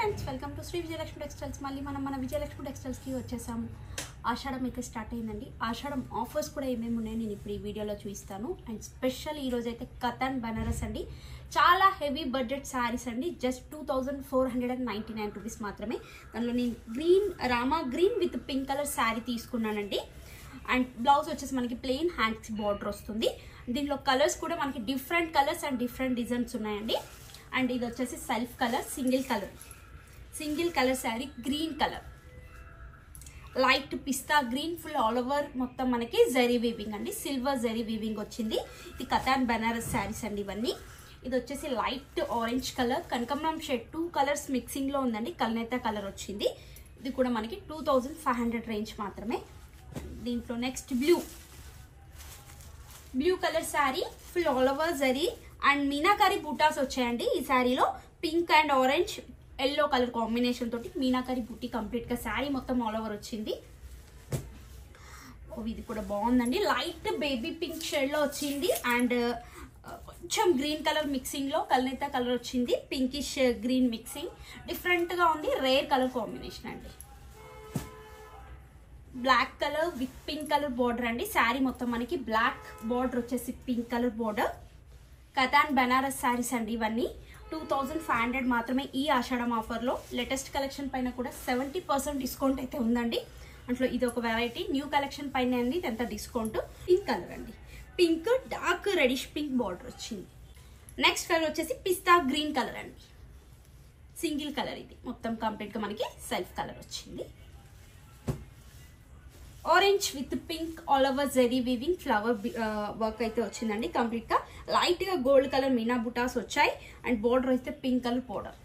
friends welcome to Sri Vijayalakshmi textiles మళ్ళీ మనం మన విజయలక్ష్మి టెక్స్టైల్స్కి వచ్చేసాము ఆషాఢం అయితే స్టార్ట్ అయిందండి ఆషాఢం ఆఫర్స్ కూడా ఏమేమి ఉన్నాయో నేను ఇప్పుడు ఈ వీడియోలో చూపిస్తాను అండ్ స్పెషల్ ఈరోజు అయితే కథన్ బనారస్ అండి చాలా హెవీ బడ్జెట్ శారీస్ అండి just two thousand four hundred and ninety nine rupees మాత్రమే దానిలో నేను green Rama green with pink colour saree తీసుకున్నానండి అండ్ బ్లౌజ్ వచ్చేసి మనకి ప్లెయిన్ హ్యాండ్స్ బార్డర్ వస్తుంది దీనిలో కలర్స్ కూడా మనకి different colours and different designs ఉన్నాయండి అండ్ ఇది వచ్చేసి self colour single colour single colour saree green colour light పిస్తా గ్రీన్ ఫుల్ ఆల్ ఓవర్ మొత్తం మనకి జరీ వీవింగ్ అండి సిల్వర్ జరీ వీవింగ్ వచ్చింది ఇది కథాన్ బనారస్ శారీస్ అండి ఇవన్నీ ఇది వచ్చేసి లైట్ ఆరెంజ్ కలర్ కనకమరం షేడ్ టూ కలర్స్ మిక్సింగ్లో ఉందండి కల్నేత కలర్ వచ్చింది ఇది కూడా మనకి two thousand five hundred range మాత్రమే దీంట్లో next blue blue colour saree full all over zari and meenakari బూటాస్ వచ్చాయండి ఈ శారీలో pink and orange yellow colour combination తోటి మీనాకారి బుట్టి కంప్లీట్ గా శారీ మొత్తం ఆల్ ఓవర్ వచ్చింది ఓ, ఇది కూడా బాగుందండి లైట్ బేబీ పింక్ షేడ్ లో వచ్చింది అండ్ కొంచెం గ్రీన్ కలర్ మిక్సింగ్ లో కల్నేత కలర్ వచ్చింది పింకిష్ గ్రీన్ మిక్సింగ్ డిఫరెంట్ గా ఉంది రేర్ కలర్ కాంబినేషన్ అండి black colour with pink colour border అండి శారీ మొత్తం మనకి బ్లాక్ బార్డర్ వచ్చేసి pink colour border Katan Banaras sarees అండి ఇవన్నీ టూ థౌజండ్ ఫైవ్ హండ్రెడ్ మాత్రమే ఈ ఆషాఢం ఆఫర్లో లేటెస్ట్ కలెక్షన్ పైన కూడా సెవెంటీ పర్సెంట్ డిస్కౌంట్ అయితే ఉందండి అట్లా ఇది ఒక వెరైటీ న్యూ కలెక్షన్ పైన అండి ఎంత డిస్కౌంట్ పింక్ కలర్ అండి pink dark reddish pink border వచ్చింది నెక్స్ట్ కలర్ వచ్చేసి పిస్తా గ్రీన్ కలర్ అండి సింగిల్ కలర్ ఇది మొత్తం కంప్లీట్గా మనకి సెల్ఫ్ కలర్ వచ్చింది orange with pink all over zari weaving flower work అయితే వచ్చిందండి కంప్లీట్ గా లైట్ గా గోల్డ్ కలర్ మీనా బుటాస్ వచ్చాయి అండ్ బోర్డర్ అయితే pink colour border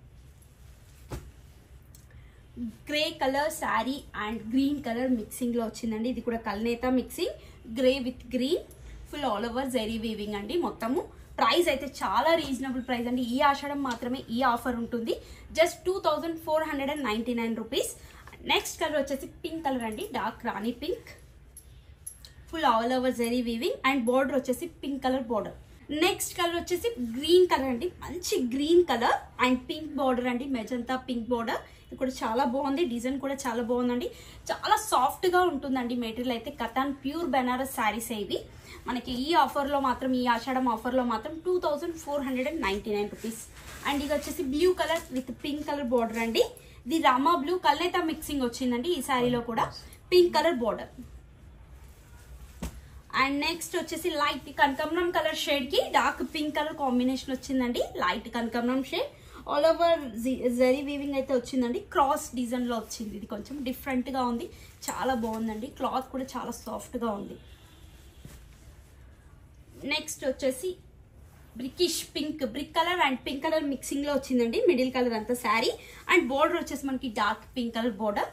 grey colour saree and green colour mixing లో వచ్చిందండి ఇది కూడా కల్నేత mixing grey with green full all over zari weaving అండి మొత్తము ప్రైస్ అయితే చాలా రీజనబుల్ ప్రైస్ అండి ఈ ఆషాఢం మాత్రమే ఈ ఆఫర్ ఉంటుంది just two thousand four hundred and ninety nine rupees next colour వచ్చేసి పింక్ కలర్ అండి dark rani pink full all over zari weaving and border వచ్చేసి pink colour border next colour వచ్చేసి గ్రీన్ కలర్ అండి మంచి green colour and pink border అండి magenta pink border ఇది కూడా చాలా బాగుంది డిజైన్ కూడా చాలా బాగుందండి చాలా సాఫ్ట్ గా ఉంటుందండి మెటీరియల్ అయితే కథాన్ ప్యూర్ బెనారస్ శారీస్ ఇవి మనకి ఈ ఆఫర్లో మాత్రం ఈ ఆషాఢం ఆఫర్లో మాత్రం two thousand four hundred and ninety nine rupees and ఇది వచ్చేసి blue colour with pink colour border అండి ఇది రామా బ్లూ కల్నేత మిక్సింగ్ వచ్చిందండి ఈ శారీలో కూడా pink colour border and next వచ్చేసి లైట్ కనకమరం కలర్ షేడ్ కి డార్క్ పింక్ కలర్ కాంబినేషన్ వచ్చిందండి లైట్ కనకమరం shade all over zari weaving అయితే వచ్చిందండి క్రాస్ డిజైన్ లో వచ్చింది ఇది కొంచెం డిఫరెంట్ గా ఉంది చాలా బాగుందండి క్లాత్ కూడా చాలా సాఫ్ట్ గా ఉంది నెక్స్ట్ వచ్చేసి brickish pink brick colour and pink colour mixing లో వచ్చిందండి మిడిల్ కలర్ అంతా శారీ అండ్ బోర్డర్ వచ్చేసి మనకి dark pink colour border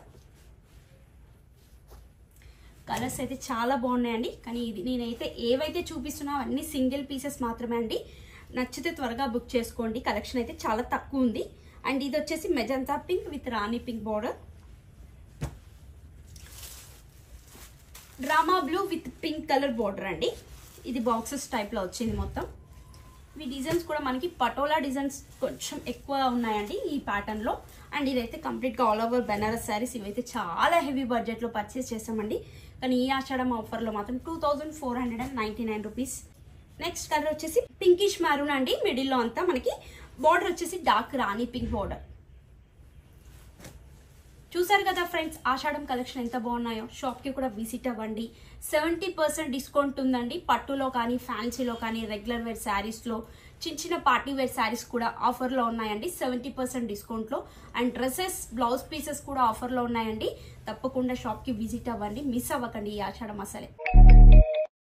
colours అయితే చాలా బాగున్నాయండి కానీ ఇది నేనైతే ఏవైతే చూపిస్తున్నా అవన్నీ సింగిల్ పీసెస్ మాత్రమే అండి నచ్చితే త్వరగా బుక్ చేసుకోండి కలెక్షన్ అయితే చాలా తక్కువ ఉంది అండ్ ఇది వచ్చేసి magenta pink with rani pink border డ్రామా blue with pink colour border అండి ఇది బాక్సెస్ టైప్లో వచ్చింది మొత్తం ఈ డిజైన్స్ కూడా మనకి పటోలా డిజైన్స్ కొంచెం ఎక్కువ ఉన్నాయండి ఈ ప్యాటర్న్ లో అండ్ ఇదైతే కంప్లీట్ గా ఆల్ ఓవర్ బెనారస్ శారీస్ ఇవైతే చాలా హెవీ బడ్జెట్ లో పర్చేస్ చేసామండి కానీ ఈ ఆషాఢం ఆఫర్ లో మాత్రం two thousand four hundred and ninety nine rupees next colour వచ్చేసి పింకిష్ మ్యారూన్ అండి మిడిల్ లో అంతా మనకి బార్డర్ వచ్చేసి డార్క్ రాణి పింక్ బార్డర్ చూసారు కదా ఫ్రెండ్స్ ఆషాఢం కలెక్షన్ ఎంత బాగున్నాయో షాప్కి కూడా విజిట్ అవ్వండి సెవెంటీ పర్సెంట్ డిస్కౌంట్ ఉందండి పట్టులో కానీ ఫ్యాన్సీలో కానీ రెగ్యులర్ వేర్ శారీస్లో చిన్న చిన్న పార్టీ వేర్ శారీస్ కూడా ఆఫర్లో ఉన్నాయండి సెవెంటీ పర్సెంట్ డిస్కౌంట్లో అండ్ డ్రెస్సెస్ బ్లౌజ్ పీసెస్ కూడా ఆఫర్లో ఉన్నాయండి తప్పకుండా షాప్కి విజిట్ అవ్వండి మిస్ అవ్వకండి ఈ ఆషాఢం అసలే